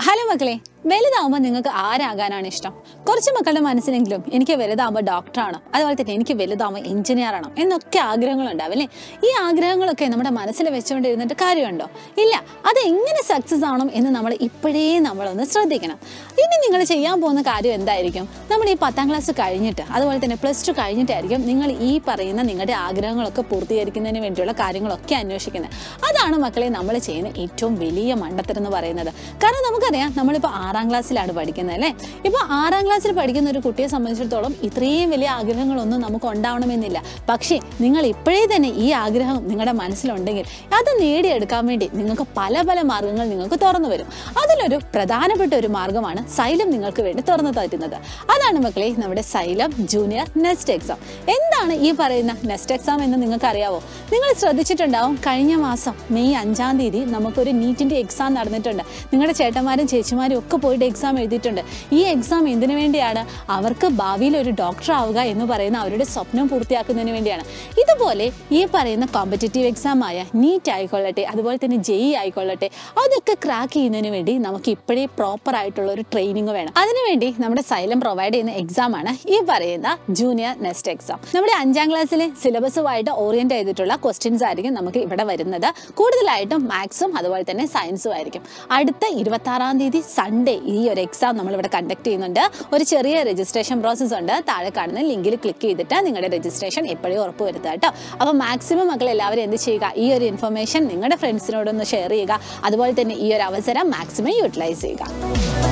hello മക്കളെ വലുതാവുമ്പോൾ നിങ്ങൾക്ക് ആരാകാനാണ് ഇഷ്ടം കുറച്ച് മക്കളുടെ മനസ്സിലെങ്കിലും എനിക്ക് വലുതാവുമ്പോൾ ഡോക്ടറാണ് അതുപോലെ തന്നെ എനിക്ക് വലുതാവുമ്പോൾ എഞ്ചിനീയർ ആണോ എന്നൊക്കെ ആഗ്രഹങ്ങളുണ്ടാവും അല്ലേ ഈ ആഗ്രഹങ്ങളൊക്കെ നമ്മുടെ മനസ്സിൽ വെച്ചുകൊണ്ടിരുന്നിട്ട് കാര്യമുണ്ടോ ഇല്ല അത് എങ്ങനെ സക്സസ് ആവണം എന്ന് നമ്മൾ ഇപ്പോഴേ നമ്മളൊന്ന് ശ്രദ്ധിക്കണം ഇനി നിങ്ങൾ ചെയ്യാൻ പോകുന്ന കാര്യം എന്തായിരിക്കും നമ്മൾ ഈ പത്താം ക്ലാസ് കഴിഞ്ഞിട്ട് അതുപോലെ തന്നെ പ്ലസ് ടു കഴിഞ്ഞിട്ടായിരിക്കും നിങ്ങൾ ഈ പറയുന്ന നിങ്ങളുടെ ആഗ്രഹങ്ങളൊക്കെ പൂർത്തീകരിക്കുന്നതിന് വേണ്ടിയുള്ള കാര്യങ്ങളൊക്കെ അന്വേഷിക്കുന്നത് അതാണ് മക്കളെ നമ്മൾ ചെയ്യുന്ന ഏറ്റവും വലിയ മണ്ടത്തരം എന്ന് പറയുന്നത് കാരണം നമുക്കറിയാം നമ്മളിപ്പോൾ ആറാം ക്ലാസ്സിലാണ് പഠിക്കുന്നത് അല്ലേ ഇപ്പോൾ ആറാം ക്ലാസ്സിൽ പഠിക്കുന്ന ഒരു കുട്ടിയെ സംബന്ധിച്ചിടത്തോളം ഇത്രയും വലിയ ആഗ്രഹങ്ങളൊന്നും നമുക്ക് ഉണ്ടാവണമെന്നില്ല പക്ഷേ നിങ്ങൾ ഇപ്പോഴേ തന്നെ ഈ ആഗ്രഹം നിങ്ങളുടെ മനസ്സിലുണ്ടെങ്കിൽ അത് നേടിയെടുക്കാൻ വേണ്ടി നിങ്ങൾക്ക് പല പല മാർഗങ്ങൾ നിങ്ങൾക്ക് തുറന്നു വരും അതിലൊരു പ്രധാനപ്പെട്ട ഒരു മാർഗമാണ് സൈലം നിങ്ങൾക്ക് വേണ്ടി തുറന്നു തരുന്നത് അതാണ് മക്കളെ നമ്മുടെ സൈലം ജൂനിയർ നെക്സ്റ്റ് എക്സാം എന്താണ് ഈ പറയുന്ന നെക്സ്റ്റ് എക്സാം എന്ന് നിങ്ങൾക്ക് അറിയാവോ നിങ്ങൾ ശ്രദ്ധിച്ചിട്ടുണ്ടാവും കഴിഞ്ഞ മാസം മെയ് അഞ്ചാം തീയതി നമുക്കൊരു നീറ്റിൻ്റെ എക്സാം നടന്നിട്ടുണ്ട് നിങ്ങളുടെ ചേട്ടന്മാരും ചേച്ചിമാരും ഒക്കെ പോയിട്ട് എക്സാം എഴുതിയിട്ടുണ്ട് ഈ എക്സാം എന്തിനു വേണ്ടിയാണ് അവർക്ക് ഭാവിയിൽ ഒരു ഡോക്ടർ ആവുക എന്ന് പറയുന്ന അവരുടെ സ്വപ്നം പൂർത്തിയാക്കുന്നതിന് വേണ്ടിയാണ് ഇതുപോലെ ഈ പറയുന്ന കോമ്പറ്റേറ്റീവ് എക്സാം ആയ നീറ്റ് ആയിക്കൊള്ളട്ടെ അതുപോലെ തന്നെ ജെഇ ആയിക്കൊള്ളട്ടെ അതൊക്കെ ക്രാക്ക് ചെയ്യുന്നതിന് വേണ്ടി നമുക്ക് ഇപ്പോഴേ പ്രോപ്പർ ആയിട്ടുള്ള ഒരു ട്രെയിനിങ് വേണം അതിനുവേണ്ടി നമ്മുടെ സൈലം പ്രൊവൈഡ് ചെയ്യുന്ന എക്സാം ആണ് ഈ പറയുന്ന ജൂനിയർ നെക്സ്റ്റ് എക്സാം നമ്മുടെ അഞ്ചാം ക്ലാസ്സിലെ സിലബസുമായിട്ട് ഓറിയന്റ് ചെയ്തിട്ടുള്ള ക്വസ്റ്റ്യൻസ് ആയിരിക്കും നമുക്ക് ഇവിടെ വരുന്നത് കൂടുതലായിട്ടും മാത്സും അതുപോലെ തന്നെ സയൻസും ആയിരിക്കും അടുത്ത ഇരുപത്തി ആറാം തീയതി സൺഡേ ഈ ഒരു എക്സാം നമ്മൾ ഇവിടെ കണ്ടക്ട് ചെയ്യുന്നുണ്ട് ഒരു ചെറിയ രജിസ്ട്രേഷൻ പ്രോസസ്സ് ഉണ്ട് താഴെ കാണുന്ന ലിങ്കിൽ ക്ലിക്ക് ചെയ്തിട്ട് നിങ്ങളുടെ രജിസ്ട്രേഷൻ എപ്പോഴും ഉറപ്പ് വരുത്തുക കേട്ടോ അപ്പോൾ മാക്സിമം മക്കൾ എല്ലാവരും എന്ത് ചെയ്യുക ഈ ഒരു ഇൻഫർമേഷൻ നിങ്ങളുടെ ഫ്രണ്ട്സിനോടൊന്ന് ഷെയർ ചെയ്യുക അതുപോലെ തന്നെ ഈ ഒരു അവസരം മാക്സിമം യൂട്ടിലൈസ് ചെയ്യുക